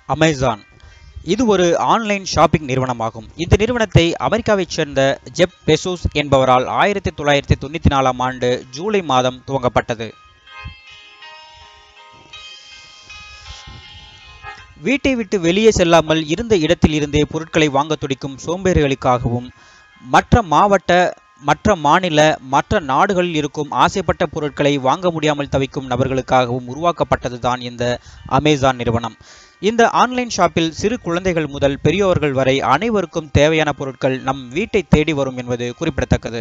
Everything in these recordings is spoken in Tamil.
அமேசான் இது ஒரு ஆன்லைன் ஷாப்பிங் நிறுவனமாகும் இந்த நிறுவனத்தை அமெரிக்காவைச் சேர்ந்த ஜெப் பெசோஸ் என்பவரால் ஆயிரத்தி தொள்ளாயிரத்தி தொண்ணூற்றி நாலாம் ஆண்டு ஜூலை மாதம் துவங்கப்பட்டது வீட்டை விட்டு வெளியே செல்லாமல் இருந்த இடத்தில் இருந்தே பொருட்களை வாங்க துடிக்கும் சோம்பேறிகளுக்காகவும் மற்ற மாவட்ட மற்ற மாநில மற்ற நாடுகளில் இருக்கும் ஆசைப்பட்ட பொருட்களை வாங்க முடியாமல் தவிக்கும் நபர்களுக்காகவும் உருவாக்கப்பட்டது தான் இந்த அமேசான் நிறுவனம் இந்த ஆன்லைன் ஷாப்பில் சிறு குழந்தைகள் முதல் பெரியோர்கள் வரை அனைவருக்கும் தேவையான பொருட்கள் நம் வீட்டை தேடி வரும் என்பது குறிப்பிடத்தக்கது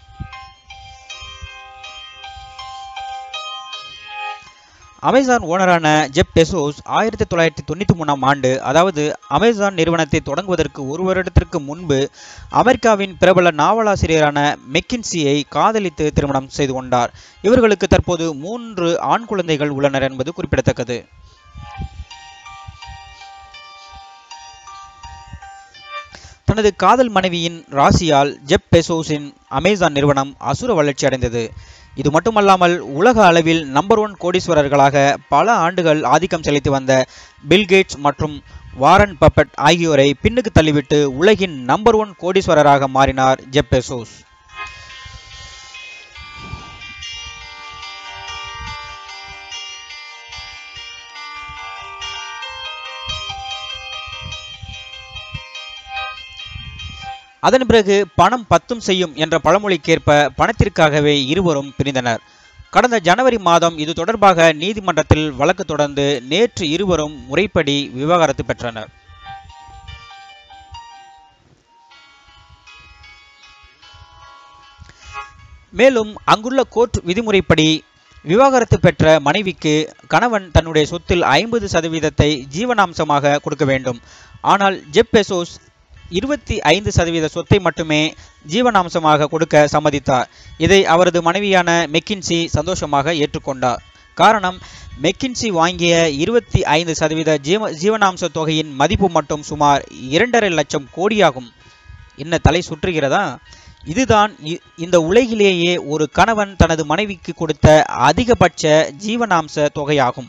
அமேசான் ஓனரான ஜெப் பெசோஸ் ஆயிரத்தி தொள்ளாயிரத்தி தொண்ணூற்றி மூணாம் ஆண்டு அதாவது அமேசான் நிறுவனத்தை தொடங்குவதற்கு ஒரு வருடத்திற்கு முன்பு அமெரிக்காவின் பிரபல நாவலாசிரியரான மெக்கின்சியை காதலித்து திருமணம் செய்து கொண்டார் இவர்களுக்கு தற்போது மூன்று ஆண் குழந்தைகள் உள்ளனர் என்பது குறிப்பிடத்தக்கது தனது காதல் மனைவியின் ராசியால் ஜெப் பெசோஸின் அமேசான் நிறுவனம் அசுர வளர்ச்சி அடைந்தது இது மட்டுமல்லாமல் உலக அளவில் நம்பர் ஒன் கோடீஸ்வரர்களாக பல ஆண்டுகள் ஆதிக்கம் செலுத்தி வந்த பில்கேட்ஸ் மற்றும் வாரன் பப்பட் ஆகியோரை பின்னுக்கு தள்ளிவிட்டு உலகின் நம்பர் ஒன் கோடீஸ்வரராக மாறினார் ஜெப் பெசோஸ் அதன் பிறகு பணம் பத்தும் செய்யும் என்ற பழமொழிக்கேற்ப பணத்திற்காகவே இருவரும் பிரிந்தனர் கடந்த ஜனவரி மாதம் இது தொடர்பாக நீதிமன்றத்தில் வழக்கு தொடர்ந்து நேற்று இருவரும் முறைப்படி விவாகரத்து பெற்றனர் மேலும் அங்குள்ள கோர்ட் விதிமுறைப்படி விவாகரத்து பெற்ற மனைவிக்கு கணவன் தன்னுடைய சொத்தில் ஐம்பது சதவீதத்தை ஜீவனாம்சமாக கொடுக்க வேண்டும் ஆனால் ஜெப் பெசோஸ் இருபத்தி ஐந்து சதவீத சொத்தை மட்டுமே ஜீவனாம்சமாக கொடுக்க சம்மதித்தார் இதை அவரது மனைவியான மெக்கின்சி சந்தோஷமாக ஏற்றுக்கொண்டார் காரணம் மெக்கின்சி வாங்கிய இருபத்தி ஐந்து சதவீத ஜீவ ஜீவனாம்ச தொகையின் மதிப்பு மட்டும் சுமார் இரண்டரை லட்சம் கோடியாகும் என்ன தலை சுற்றுகிறதா இதுதான் இந்த உலகிலேயே ஒரு கணவன் தனது மனைவிக்கு கொடுத்த அதிகபட்ச ஜீவனாம்ச தொகையாகும்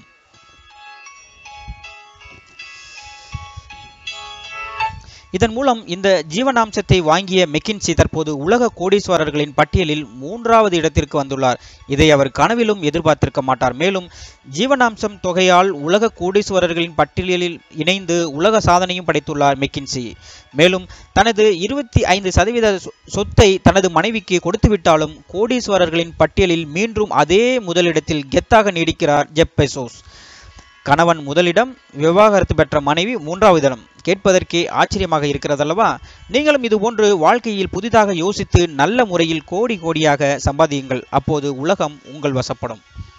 இதன் மூலம் இந்த ஜீவனாம்சத்தை வாங்கிய மெக்கின்சி தற்போது உலக கோடீஸ்வரர்களின் பட்டியலில் மூன்றாவது இடத்திற்கு வந்துள்ளார் இதை அவர் கனவிலும் எதிர்பார்த்திருக்க மாட்டார் மேலும் ஜீவனாம்சம் தொகையால் உலக கோடீஸ்வரர்களின் பட்டியலில் இணைந்து உலக சாதனையும் படைத்துள்ளார் மெக்கின்சி மேலும் தனது இருபத்தி ஐந்து சதவீத சொத்தை தனது மனைவிக்கு கொடுத்துவிட்டாலும் கோடீஸ்வரர்களின் பட்டியலில் மீண்டும் அதே முதலிடத்தில் கெத்தாக நீடிக்கிறார் ஜெப் பெசோஸ் கணவன் முதலிடம் விவாகரத்து பெற்ற மனைவி மூன்றாவது இடம் கேட்பதற்கே ஆச்சரியமாக இருக்கிறதல்லவா நீங்களும் இதுபோன்று வாழ்க்கையில் புதிதாக யோசித்து நல்ல முறையில் கோடி கோடியாக சம்பாதியுங்கள் அப்போது உலகம் உங்கள் வசப்படும்